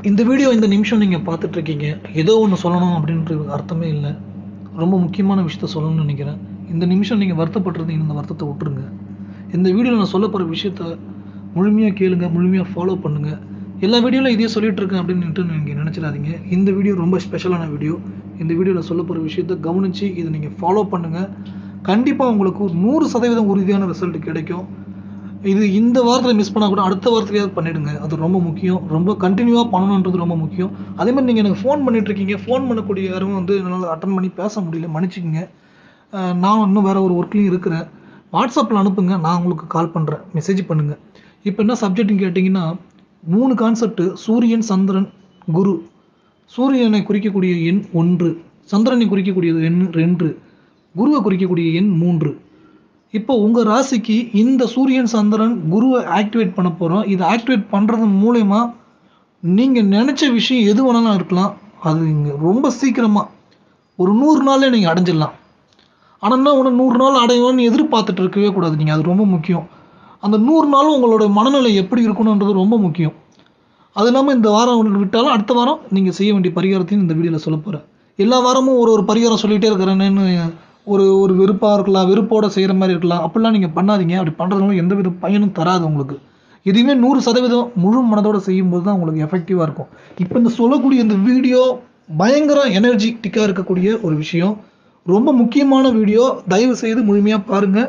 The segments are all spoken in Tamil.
இந்த வீடியோ இந்த நிமிஷம் நீங்கள் பார்த்துட்ருக்கீங்க ஏதோ ஒன்று சொல்லணும் அப்படின்றது அர்த்தமே இல்லை ரொம்ப முக்கியமான விஷயத்த சொல்லணும்னு நினைக்கிறேன் இந்த நிமிஷம் நீங்கள் வருத்தப்பட்டிருந்தீங்க இந்த வருத்தத்தை விட்டுருங்க இந்த வீடியோவில் நான் சொல்ல போகிற விஷயத்த முழுமையாக கேளுங்க முழுமையாக ஃபாலோ பண்ணுங்கள் எல்லா வீடியோவில் இதே சொல்லிட்டு இருக்கேன் அப்படின்னு நீங்கள் நினச்சிடாதீங்க இந்த வீடியோ ரொம்ப ஸ்பெஷலான வீடியோ இந்த வீடியோவில் சொல்ல போகிற விஷயத்த கவனித்து இதை நீங்கள் ஃபாலோ பண்ணுங்கள் கண்டிப்பாக உங்களுக்கு ஒரு நூறு சதவீதம் உறுதியான ரிசல்ட் கிடைக்கும் இது இந்த வாரத்தில் மிஸ் பண்ணால் கூட அடுத்த வாரத்துலையாவது பண்ணிடுங்க அது ரொம்ப முக்கியம் ரொம்ப கண்டினியூவாக பண்ணணுன்றது ரொம்ப முக்கியம் அதே மாதிரி நீங்கள் எனக்கு ஃபோன் பண்ணிகிட்ருக்கீங்க ஃபோன் பண்ணக்கூடிய யாரும் வந்து என்னால் அட்டன் பண்ணி பேச முடியல மன்னிச்சிக்கங்க அஹ் நான் இன்னும் வேறு ஒரு ஒர்க்லேயும் இருக்கிறேன் வாட்ஸ்அப்பில் அனுப்புங்க நான் உங்களுக்கு கால் பண்ணுறேன் மெசேஜ் பண்ணுங்கள் இப்போ என்ன சப்ஜெக்ட்னு கேட்டிங்கன்னா மூணு கான்செப்ட் சூரியன் சந்திரன் குரு சூரியனை குறிக்கக்கூடிய எண் ஒன்று சந்திரனை குறிக்கக்கூடியது எண் ரெண்டு குருவை குறிக்கக்கூடிய எண் மூன்று இப்போ உங்கள் ராசிக்கு இந்த சூரியன் சந்திரன் குருவை ஆக்டிவேட் பண்ண போகிறோம் இதை ஆக்டிவேட் பண்ணுறது மூலயமா நீங்கள் நினச்ச விஷயம் எது வேணாலும் இருக்கலாம் அது இங்கே ரொம்ப சீக்கிரமாக ஒரு நூறு நாளே நீங்கள் அடைஞ்சிடலாம் ஆனால் என்ன ஒன்று நூறு நாள் அடையணும்னு எதிர்பார்த்துட்டு இருக்கவே கூடாது நீங்கள் அது ரொம்ப முக்கியம் அந்த நூறு நாளும் உங்களோட மனநிலை எப்படி இருக்கணுன்றது ரொம்ப முக்கியம் அது இல்லாமல் இந்த வாரம் உங்களுக்கு விட்டாலும் அடுத்த வாரம் நீங்கள் செய்ய வேண்டிய பரிகாரத்தையும் இந்த வீடியோவில் சொல்ல போகிறேன் எல்லா வாரமும் ஒரு ஒரு பரிகாரம் சொல்லிகிட்டே இருக்கிறேன்னு ஒரு ஒரு வெறுப்பாக இருக்கலாம் வெறுப்போட செய்கிற மாதிரி இருக்கலாம் அப்படிலாம் நீங்கள் பண்ணாதீங்க அப்படி பண்ணுறதுனால எந்த வித பயனும் தராது உங்களுக்கு எதுவுமே நூறு சதவீதம் முழு மனதோட செய்யும்போது தான் உங்களுக்கு எஃபெக்டிவாக இருக்கும் இப்போ இந்த சொல்லக்கூடிய இந்த வீடியோ பயங்கர எனர்ஜிட்டிக்காக இருக்கக்கூடிய ஒரு விஷயம் ரொம்ப முக்கியமான வீடியோ தயவு செய்து முழுமையாக பாருங்கள்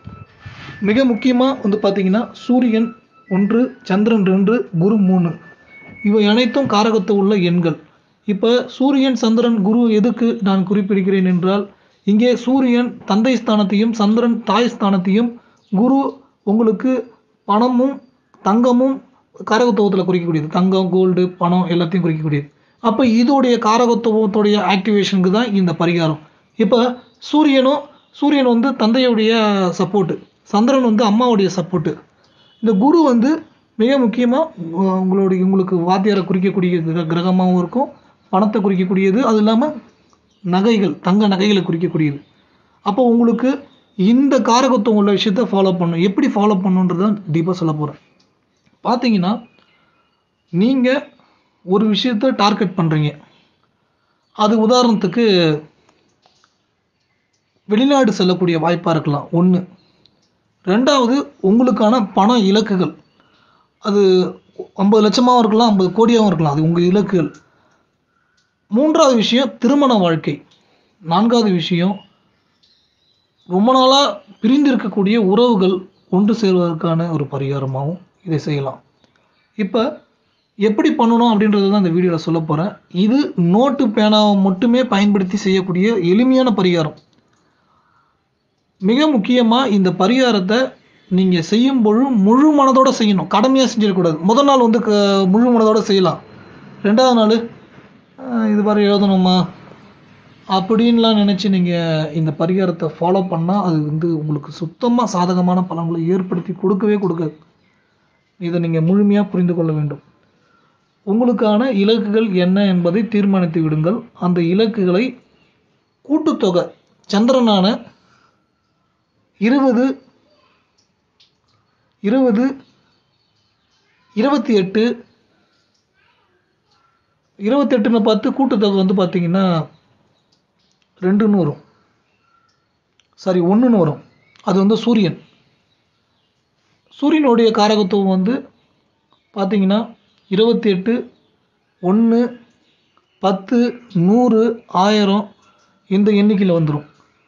மிக முக்கியமாக வந்து பார்த்தீங்கன்னா சூரியன் ஒன்று சந்திரன் ரெண்டு குரு மூணு இவை அனைத்தும் காரகத்து உள்ள எண்கள் இப்போ சூரியன் சந்திரன் குரு எதுக்கு நான் குறிப்பிடுகிறேன் என்றால் இங்கே சூரியன் தந்தை ஸ்தானத்தையும் சந்திரன் தாய் ஸ்தானத்தையும் குரு உங்களுக்கு பணமும் தங்கமும் காரகத்துவத்தில் குறிக்கக்கூடியது தங்கம் கோல்டு பணம் எல்லாத்தையும் குறிக்கக்கூடியது அப்போ இதோடைய காரகத்துவத்துடைய ஆக்டிவேஷனுக்கு தான் இந்த பரிகாரம் இப்போ சூரியனும் சூரியன் வந்து தந்தையுடைய சப்போர்ட்டு சந்திரன் வந்து அம்மாவுடைய சப்போர்ட்டு இந்த குரு வந்து மிக முக்கியமாக உங்களுடைய உங்களுக்கு வாத்தியாரை குறிக்கக்கூடிய கிர கிரகமாகவும் இருக்கும் பணத்தை குறிக்கக்கூடியது அது இல்லாமல் நகைகள் தங்க நகைகளை குறிக்கக்கூடியது அப்போ உங்களுக்கு இந்த காரகத்துவம் உள்ள விஷயத்த ஃபாலோ பண்ணணும் எப்படி ஃபாலோ பண்ணணுன்றதான் டீப்பாக சொல்ல போகிறேன் பார்த்தீங்கன்னா நீங்கள் ஒரு விஷயத்த டார்கெட் பண்ணுறீங்க அது உதாரணத்துக்கு வெளிநாடு செல்லக்கூடிய வாய்ப்பாக இருக்கலாம் ஒன்று ரெண்டாவது உங்களுக்கான பண இலக்குகள் அது ஐம்பது லட்சமாகவும் இருக்கலாம் ஐம்பது கோடியாகவும் இருக்கலாம் அது உங்கள் இலக்குகள் மூன்றாவது விஷயம் திருமண வாழ்க்கை நான்காவது விஷயம் ரொம்ப நாளாக பிரிந்து இருக்கக்கூடிய உறவுகள் ஒன்று சேர்வதற்கான ஒரு பரிகாரமாகவும் இதை செய்யலாம் இப்போ எப்படி பண்ணணும் அப்படின்றது தான் இந்த வீடியோவில் சொல்ல போகிறேன் இது நோட்டு பேனாவை மட்டுமே பயன்படுத்தி செய்யக்கூடிய எளிமையான பரிகாரம் மிக முக்கியமாக இந்த பரிகாரத்தை நீங்கள் செய்யும் பொழுது முழு மனதோடு செய்யணும் கடமையாக செஞ்சிடக்கூடாது முதல் நாள் வந்து க முழு மனதோடு செய்யலாம் ரெண்டாவது நாள் அஹ், இது மாதிரி எழுதணுமா அப்படின்லாம் நினச்சி நீங்கள் இந்த பரிகாரத்தை ஃபாலோ பண்ணால் அது வந்து உங்களுக்கு சுத்தமாக சாதகமான பலன்களை ஏற்படுத்தி கொடுக்கவே கொடுக்காது இதை நீங்கள் முழுமையாக புரிந்து கொள்ள வேண்டும் உங்களுக்கான இலக்குகள் என்ன என்பதை தீர்மானித்து விடுங்கள் அந்த இலக்குகளை கூட்டுத்தொகை சந்திரனான இருபது இருபது இருபத்தி எட்டு இருபத்தெட்டுன்னு பார்த்து கூட்டுத்தொகை வந்து பார்த்தீங்கன்னா ரெண்டுன்னு வரும் சாரி ஒன்றுன்னு வரும் அது வந்து சூரியன் சூரியனுடைய காரகத்துவம் வந்து பார்த்தீங்கன்னா இருபத்தி எட்டு ஒன்று பத்து நூறு ஆயிரம் இந்த எண்ணிக்கையில் வந்துடும்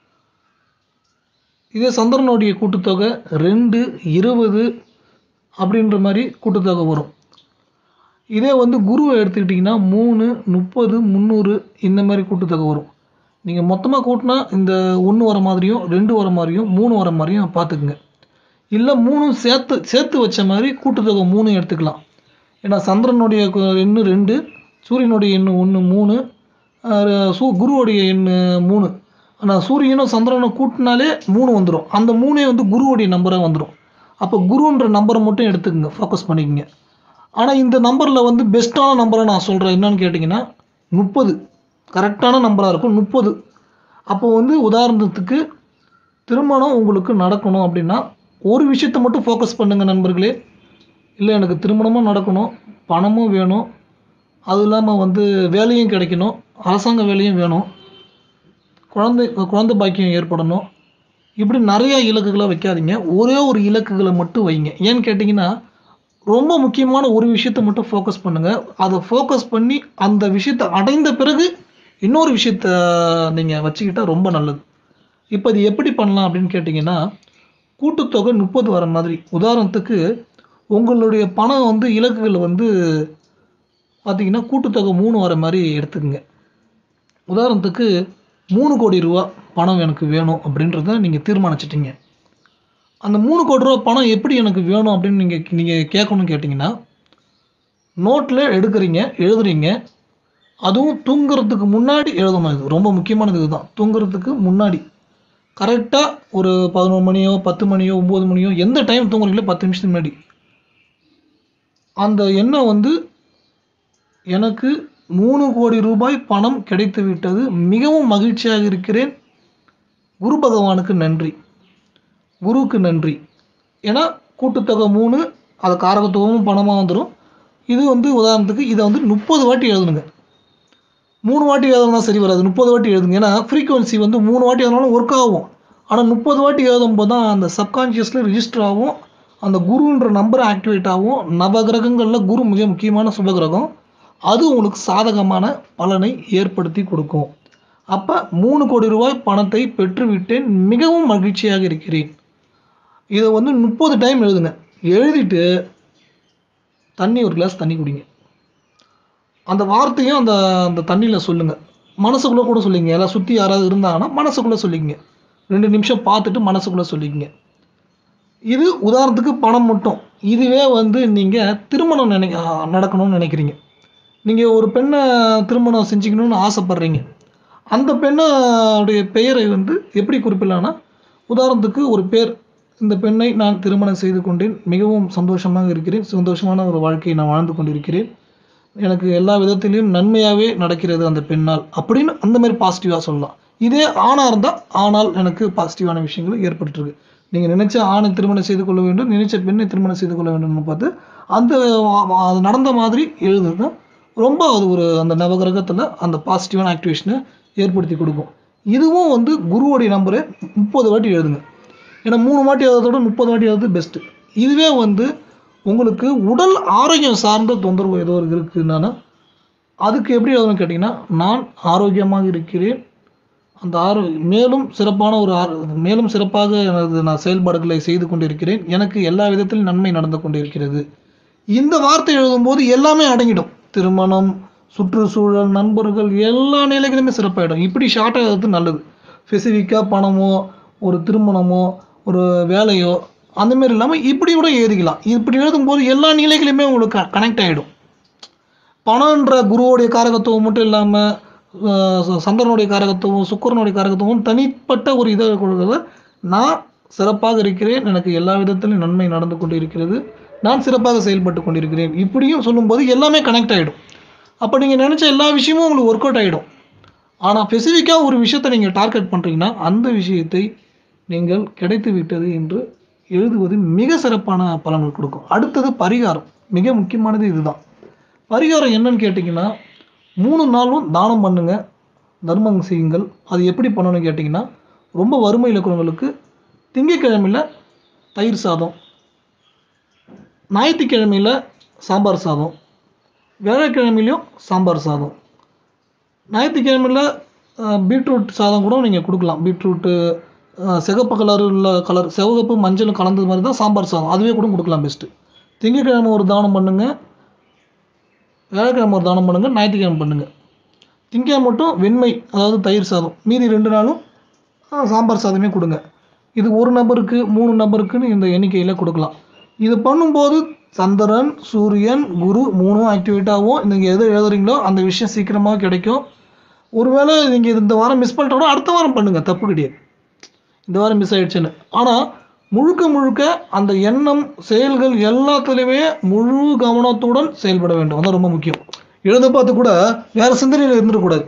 இதே சந்திரனுடைய கூட்டுத்தொகை ரெண்டு இருபது அப்படின்ற மாதிரி கூட்டுத்தொகை வரும் இதே வந்து குருவை எடுத்துக்கிட்டிங்கன்னா மூணு முப்பது முந்நூறு இந்த மாதிரி கூட்டுத்தொகை வரும் நீங்கள் மொத்தமாக கூட்டினா இந்த ஒன்று வர மாதிரியும் ரெண்டு வர மாதிரியும் மூணு வர மாதிரியும் பார்த்துக்குங்க இல்லை மூணும் சேர்த்து சேர்த்து வச்ச மாதிரி கூட்டுத்தொகை மூணு எடுத்துக்கலாம் ஏன்னா சந்திரனுடைய கு- எண்ணு ரெண்டு சூரியனுடைய எண்ணு ஒன்று மூணு அஹ் சூ குருவுடைய எண்ணு மூணு ஆனால் சூரியனும் சந்திரனும் கூட்டினாலே மூணு வந்துடும் அந்த மூணே வந்து குருவுடைய நம்பராக வந்துடும் அப்போ குருன்ற நம்பரை மட்டும் எடுத்துக்கங்க ஃபோக்கஸ் பண்ணிக்கங்க ஆனால் இந்த நம்பரில் வந்து பெஸ்ட்டான நம்பரை நான் சொல்கிறேன் என்னன்னு கேட்டிங்கன்னா முப்பது கரெக்டான நம்பராக இருக்கும் முப்பது அப்போ வந்து உதாரணத்துக்கு திருமணம் உங்களுக்கு நடக்கணும் அப்படின்னா ஒரு விஷயத்தை மட்டும் ஃபோக்கஸ் பண்ணுங்கள் நண்பர்களே இல்லை எனக்கு திருமணமும் நடக்கணும் பணமும் வேணும் அதுவும் இல்லாமல் வந்து வேலையும் கிடைக்கணும் அரசாங்க வேலையும் வேணும் குழந்தை குழந்தை பாக்கியம் ஏற்படணும் இப்படி நிறைய இலக்குகளை வைக்காதீங்க ஒரே ஒரு இலக்குகளை மட்டும் வைங்க ஏன்னு கேட்டிங்கன்னா ரொம்ப முக்கியமான ஒரு விஷயத்தை மட்டும் ஃபோக்கஸ் பண்ணுங்கள் அதை ஃபோக்கஸ் பண்ணி அந்த விஷயத்தை அடைந்த பிறகு இன்னொரு விஷயத்த நீங்கள் வச்சுக்கிட்டா ரொம்ப நல்லது இப்போ இது எப்படி பண்ணலாம் அப்படின்னு கேட்டிங்கன்னா கூட்டுத்தொகை முப்பது வர மாதிரி உதாரணத்துக்கு உங்களுடைய பணம் வந்து இலக்குகள் வந்து பார்த்தீங்கன்னா கூட்டுத்தொகை மூணு வர மாதிரி எடுத்துக்கங்க உதாரணத்துக்கு மூணு கோடி ரூபா பணம் எனக்கு வேணும் அப்படின்றத நீங்கள் தீர்மானிச்சிட்டீங்க அந்த மூணு கோடி ரூபா பணம் எப்படி எனக்கு வேணும் அப்படின்னு நீங்கள் நீங்கள் கேட்கணும்னு கேட்டிங்கன்னா நோட்டில் எடுக்கிறீங்க எழுதுறீங்க அதுவும் தூங்குறதுக்கு முன்னாடி எழுதணும் இது ரொம்ப முக்கியமானது இதுதான் தூங்குறதுக்கு முன்னாடி கரெக்டாக ஒரு பதினொரு மணியோ பத்து மணியோ ஒம்பது மணியோ எந்த டைம் தூங்குறீங்களோ பத்து நிமிஷத்துக்கு முன்னாடி அந்த எண்ணம் வந்து எனக்கு மூணு கோடி ரூபாய் பணம் கிடைத்து விட்டது மிகவும் மகிழ்ச்சியாக இருக்கிறேன் குரு பகவானுக்கு நன்றி குருவுக்கு நன்றி ஏன்னா கூட்டுத்தொகை மூணு அது காரகத்துவமும் பணமாக வந்துடும் இது வந்து உதாரணத்துக்கு இதை வந்து முப்பது வாட்டி எழுதணுங்க மூணு வாட்டி எழுதுனா சரி வராது முப்பது வாட்டி எழுதுங்க ஏன்னா ஃப்ரீக்குவன்சி வந்து மூணு வாட்டி எழுதினாலும் ஒர்க் ஆகும் ஆனால் முப்பது வாட்டி எழுதும்போது தான் அந்த சப்கான்ஷியஸில் ரிஜிஸ்டர் ஆகும் அந்த குருன்ற நம்பர் ஆக்டிவேட் ஆகும் நவகிரகங்களில் குரு மிக முக்கியமான சுபகிரகம் அது உங்களுக்கு சாதகமான பலனை ஏற்படுத்தி கொடுக்கும் அப்போ மூணு கோடி ரூபாய் பணத்தை பெற்றுவிட்டேன் மிகவும் மகிழ்ச்சியாக இருக்கிறேன் இதை வந்து முப்பது டைம் எழுதுங்க எழுதிட்டு தண்ணி ஒரு கிளாஸ் தண்ணி குடிங்க அந்த வார்த்தையும் அந்த அந்த தண்ணியில் சொல்லுங்கள் மனசுக்குள்ளே கூட சொல்லிங்க எல்லாம் சுற்றி யாராவது இருந்தாங்கன்னா மனசுக்குள்ளே சொல்லிக்கங்க ரெண்டு நிமிஷம் பார்த்துட்டு மனசுக்குள்ளே சொல்லிக்கங்க இது உதாரணத்துக்கு பணம் மட்டும் இதுவே வந்து நீங்கள் திருமணம் நினை நடக்கணும்னு நினைக்கிறீங்க நீங்கள் ஒரு பெண்ணை திருமணம் செஞ்சுக்கணும்னு ஆசைப்பட்றீங்க அந்த பெண்ணுடைய பெயரை வந்து எப்படி குறிப்பிடலாம்னா உதாரணத்துக்கு ஒரு பேர் இந்த பெண்ணை நான் திருமணம் செய்து கொண்டேன் மிகவும் சந்தோஷமாக இருக்கிறேன் சந்தோஷமான ஒரு வாழ்க்கையை நான் வாழ்ந்து கொண்டிருக்கிறேன் எனக்கு எல்லா விதத்திலையும் நன்மையாகவே நடக்கிறது அந்த பெண்ணால் அப்படின்னு அந்த மாதிரி பாசிட்டிவாக சொல்லலாம் இதே ஆணாக இருந்தால் ஆனால் எனக்கு பாசிட்டிவான விஷயங்கள் ஏற்பட்டுருக்கு நீங்கள் நினைச்ச ஆணை திருமணம் செய்து கொள்ள வேண்டும் நினைச்ச பெண்ணை திருமணம் செய்து கொள்ள வேண்டும்னு பார்த்து அந்த அது நடந்த மாதிரி எழுதுறது ரொம்ப அது ஒரு அந்த நவகிரகத்தில் அந்த பாசிட்டிவான ஆக்டிவேஷனை ஏற்படுத்தி கொடுக்கும் இதுவும் வந்து குருவோடைய நம்பரை முப்பது வாட்டி எழுதுங்க ஏன்னா மூணு வாட்டி எழுதுறதோட முப்பது வாட்டி எழுதுறது பெஸ்ட்டு இதுவே வந்து உங்களுக்கு உடல் ஆரோக்கியம் சார்ந்த தொந்தரவு ஏதோ ஒரு இருக்குன்னா அதுக்கு எப்படி எழுதணும்னு கேட்டிங்கன்னா நான் ஆரோக்கியமாக இருக்கிறேன் அந்த ஆரோ மேலும் சிறப்பான ஒரு ஆரோ மேலும் சிறப்பாக எனது நான் செயல்பாடுகளை செய்து கொண்டிருக்கிறேன் எனக்கு எல்லா விதத்திலும் நன்மை நடந்து கொண்டிருக்கிறது இந்த வார்த்தை எழுதும்போது எல்லாமே அடங்கிடும் திருமணம் சுற்றுச்சூழல் நண்பர்கள் எல்லா நிலைகளுமே சிறப்பாயிடும் இப்படி ஷார்ட்டாக எழுதுறது நல்லது ஸ்பெசிஃபிக்காக பணமோ ஒரு திருமணமோ ஒரு வேலையோ அந்த மாதிரி இல்லாமல் இப்படி கூட எழுதிக்கலாம் இப்படி எழுதும்போது எல்லா நிலைகளுமே உங்களுக்கு கனெக்ட் ஆகிடும் பணம்ன்ற குருவோடைய காரகத்துவம் மட்டும் இல்லாமல் சந்திரனுடைய காரகத்துவம் சுக்கரனுடைய காரகத்துவம் தனிப்பட்ட ஒரு இதை கொடுக்குறத நான் சிறப்பாக இருக்கிறேன் எனக்கு எல்லா விதத்திலும் நன்மை நடந்து கொண்டு இருக்கிறது நான் சிறப்பாக செயல்பட்டு கொண்டிருக்கிறேன் இப்படியும் சொல்லும்போது எல்லாமே கனெக்ட் ஆகிடும் அப்போ நீங்கள் நினச்ச எல்லா விஷயமும் உங்களுக்கு ஒர்க் அவுட் ஆகிடும் ஆனால் ஸ்பெசிஃபிக்காக ஒரு விஷயத்தை நீங்கள் டார்கெட் பண்ணுறீங்கன்னா அந்த விஷயத்தை நீங்கள் கிடைத்து விட்டது என்று எழுதுவது மிக சிறப்பான பலன்கள் கொடுக்கும் அடுத்தது பரிகாரம் மிக முக்கியமானது இதுதான் பரிகாரம் என்னன்னு கேட்டிங்கன்னா மூணு நாளும் தானம் பண்ணுங்க தர்மம் செய்யுங்கள் அது எப்படி பண்ணணும்னு கேட்டிங்கன்னா ரொம்ப வறுமையில் இருக்கிறவங்களுக்கு திங்கக்கிழமையில் தயிர் சாதம் ஞாயிற்றுக்கிழமையில் சாம்பார் சாதம் வியாழக்கிழமையிலையும் சாம்பார் சாதம் ஞாயிற்றுக்கிழமையில் பீட்ரூட் சாதம் கூட நீங்கள் கொடுக்கலாம் பீட்ரூட்டு அஹ், சிகப்பு கலர் உள்ள கலர் சிவகப்பு மஞ்சளும் கலந்தது மாதிரி தான் சாம்பார் சாதம் அதுவே கூட கொடுக்கலாம் பெஸ்ட்டு திங்கக்கிழமை ஒரு தானம் பண்ணுங்கள் வியாழக்கிழமை ஒரு தானம் பண்ணுங்கள் ஞாயிற்றுக்கிழமை பண்ணுங்கள் திங்கக்கிழமை மட்டும் வெண்மை அதாவது தயிர் சாதம் மீதி ரெண்டு நாளும் ஆ, சாம்பார் சாதமே கொடுங்க இது ஒரு நபருக்கு மூணு நபருக்குன்னு இந்த எண்ணிக்கையில் கொடுக்கலாம் இது பண்ணும்போது சந்திரன் சூரியன் குரு மூணும் ஆக்டிவேட் ஆகும் நீங்கள் எது எழுதுறீங்களோ அந்த விஷயம் சீக்கிரமாக கிடைக்கும் ஒருவேளை நீங்கள் இந்த வாரம் மிஸ் பண்ணிட்டா கூட அடுத்த வாரம் பண்ணுங்கள் தப்பு கிடையாது இந்த வாரம் மிஸ் ஆயிடுச்சுன்னு ஆனால் முழுக்க முழுக்க அந்த எண்ணம் செயல்கள் எல்லாத்துலேயுமே முழு கவனத்துடன் செயல்பட வேண்டும் அதான் ரொம்ப முக்கியம் எழுத பார்த்து கூட வேறு சிந்தனையில் இருந்துடக்கூடாது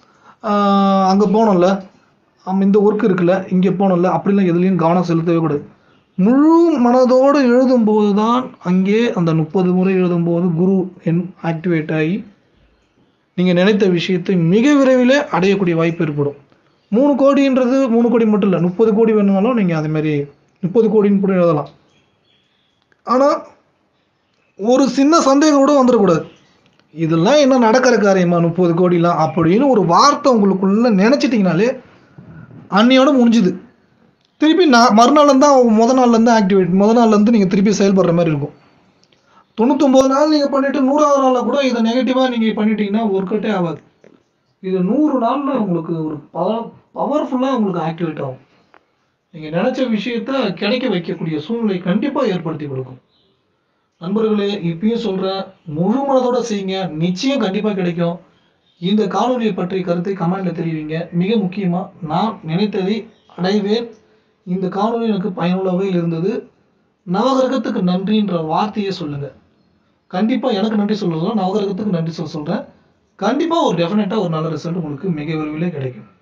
அங்கே போனோம்ல ஆமாம் இந்த ஒர்க் இருக்குல்ல இங்கே போனோம்ல அப்படிலாம் எதுலேயும் கவனம் செலுத்தவே கூடாது முழு மனதோடு எழுதும்போது தான் அங்கே அந்த முப்பது முறை எழுதும்போது குரு எண் ஆக்டிவேட் ஆகி நீங்கள் நினைத்த விஷயத்தை மிக விரைவில் அடையக்கூடிய வாய்ப்பு ஏற்படும் மூணு கோடின்றது மூணு கோடி மட்டும் இல்லை முப்பது கோடி வேணுனாலும் நீங்கள் அதேமாதிரி முப்பது கோடின்னு கூட எழுதலாம் ஆனால் ஒரு சின்ன சந்தேகம் கூட வந்துடக்கூடாது இதெல்லாம் என்ன நடக்கிற காரியமா முப்பது கோடிலாம் அப்படின்னு ஒரு வார்த்தை உங்களுக்குள்ள நினச்சிட்டிங்கனாலே அன்னையோட முடிஞ்சுது திருப்பி நான் மறுநாள்லேருந்து தான் முத நாள்லேருந்து ஆக்டிவேட் முத நாள்லேருந்து நீங்கள் திருப்பி செயல்படுற மாதிரி இருக்கும் தொண்ணூத்தொம்பது நாள் நீங்கள் பண்ணிவிட்டு நூறாவது நாளில் கூட இதை நெகட்டிவாக நீங்கள் பண்ணிட்டீங்கன்னா ஒர்க் அவுட்டே ஆகாது இது நூறு நாளில் உங்களுக்கு ஒரு பவர் பவர்ஃபுல்லாக உங்களுக்கு ஆக்டிவேட் ஆகும் நீங்கள் நினச்ச விஷயத்த கிடைக்க வைக்கக்கூடிய சூழ்நிலை கண்டிப்பாக ஏற்படுத்தி கொடுக்கும் நண்பர்களே இப்பயும் சொல்கிறேன் முழு மனதோட செய்யுங்க நிச்சயம் கண்டிப்பாக கிடைக்கும் இந்த காணொலியை பற்றி கருத்தை கமெண்ட்டில் தெரிவிங்க மிக முக்கியமாக நான் நினைத்ததை அடைவேன் இந்த காணொலி எனக்கு பயனுள்ள வகையில் இருந்தது நவகிரகத்துக்கு நன்றின்ற வார்த்தையை சொல்லுங்கள் கண்டிப்பாக எனக்கு நன்றி சொல்கிறதும் நவகிரகத்துக்கு நன்றி சொல்ல சொல்கிறேன் கண்டிப்பாக ஒரு டெஃபினட்டாக ஒரு நல்ல ரிசல்ட் உங்களுக்கு மிக விரைவிலே கிடைக்கும்